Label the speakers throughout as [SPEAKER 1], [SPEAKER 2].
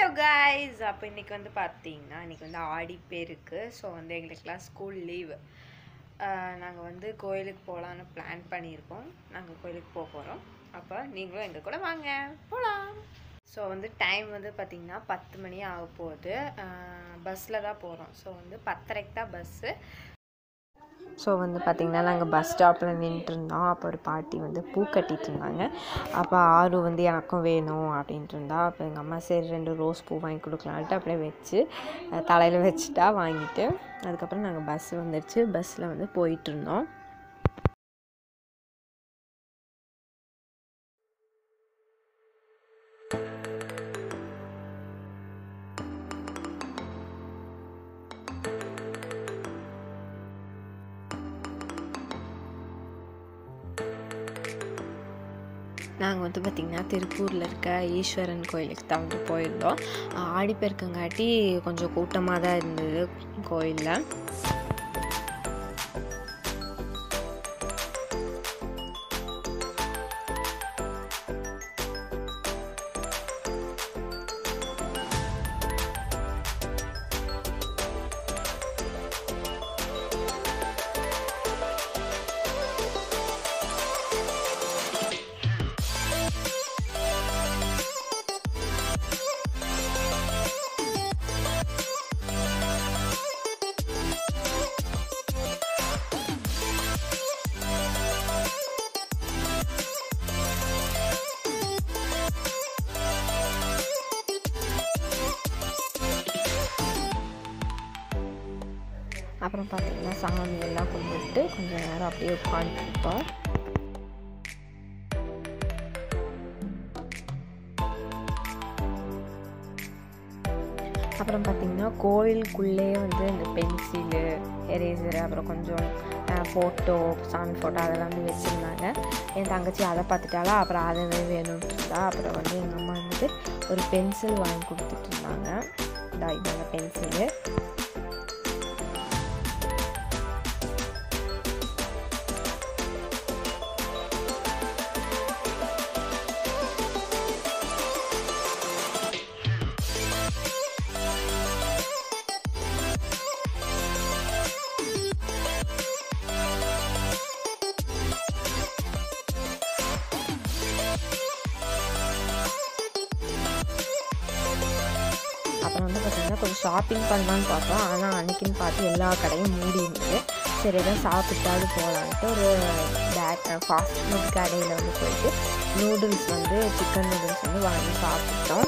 [SPEAKER 1] hello guys அப்போ இன்றைக்கி வந்து பார்த்தீங்கன்னா இன்றைக்கி வந்து ஆடி பேருக்கு ஸோ வந்து எங்களுக்கெல்லாம் ஸ்கூல் லீவு நாங்கள் வந்து கோயிலுக்கு போகலான்னு பிளான் பண்ணியிருக்கோம் நாங்கள் கோயிலுக்கு போக போகிறோம் அப்போ நீங்களும் எங்கள் கூட வாங்க போகலாம் ஸோ வந்து டைம் வந்து பார்த்திங்கன்னா பத்து மணி ஆக போகுது பஸ்ஸில் தான் போகிறோம் ஸோ வந்து பத்தரைக்கு தான் பஸ்ஸு ஸோ வந்து பார்த்திங்கன்னா நாங்கள் பஸ் ஸ்டாப்பில் நின்றுருந்தோம் அப்போ ஒரு பாட்டி வந்து பூ கட்டிட்டு இருந்தாங்க அப்போ ஆறு வந்து எனக்கும் வேணும் அப்படின்ட்டு இருந்தா அப்போ எங்கள் அம்மா சரி ரெண்டு ரோஸ் பூ வாங்கி கொடுக்கலான்ட்டு அப்படியே வச்சு தலையில் வச்சுட்டா வாங்கிட்டு அதுக்கப்புறம் நாங்கள் பஸ் வந்துடுச்சு பஸ்ஸில் வந்து போயிட்டு இருந்தோம் நாங்கள் வந்து பார்த்திங்கன்னா திருப்பூரில் இருக்க ஈஸ்வரன் கோயிலுக்கு தான் வந்து போயிருந்தோம் ஆடிப்பெருக்கங்காட்டி கொஞ்சம் கூட்டமாக தான் இருந்தது கோயிலில் அப்புறம் பார்த்திங்கன்னா சாமி எல்லாம் கும்பிட்டு கொஞ்சம் நேரம் அப்படியே உட்காந்துருந்தோம் அப்புறம் பார்த்திங்கன்னா கோயிலுக்குள்ளேயே வந்து இந்த பென்சிலு எரேசரு அப்புறம் கொஞ்சம் ஃபோட்டோ சாமி ஃபோட்டோ அதெல்லாம் வந்து வச்சுருந்தாங்க என் தங்கச்சி அதை பார்த்துட்டாலா அப்புறம் அதை வேணும்னு இருந்தா அப்புறம் வந்து எங்கள் அம்மா வந்துட்டு ஒரு பென்சில் வாங்கி கொடுத்துட்டு இருந்தாங்க இதா இதாங்க பென்சிலு அப்புறம் வந்து பார்த்திங்கன்னா கொஞ்சம் ஷாப்பிங் பண்ணலான்னு பார்த்தோம் ஆனால் அன்றைக்கின்னு பார்த்து எல்லா கடையும் மூடி இருந்தது சரி எதாவது சாப்பிட்டாவது போகலான்ட்டு ஒரு பேக் ஃபாஸ்ட் ஃபுட் கடையில் வந்து போயிட்டு நூடுல்ஸ் வந்து சிக்கன் நூடுல்ஸ் வந்து வாங்கி சாப்பிட்டோம்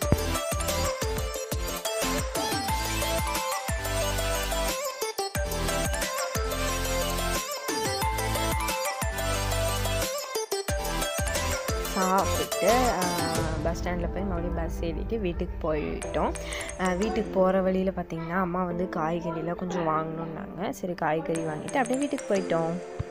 [SPEAKER 1] சாப்பிட்டு பஸ் ஸ்டாண்டில் போய் மறுபடியும் பஸ் ஏறிட்டு வீட்டுக்கு போயிட்டோம் வீட்டுக்கு போகிற வழியில் பார்த்திங்கன்னா அம்மா வந்து காய்கறிலாம் கொஞ்சம் வாங்கணுன்னாங்க சரி காய்கறி வாங்கிட்டு அப்படியே வீட்டுக்கு போயிட்டோம்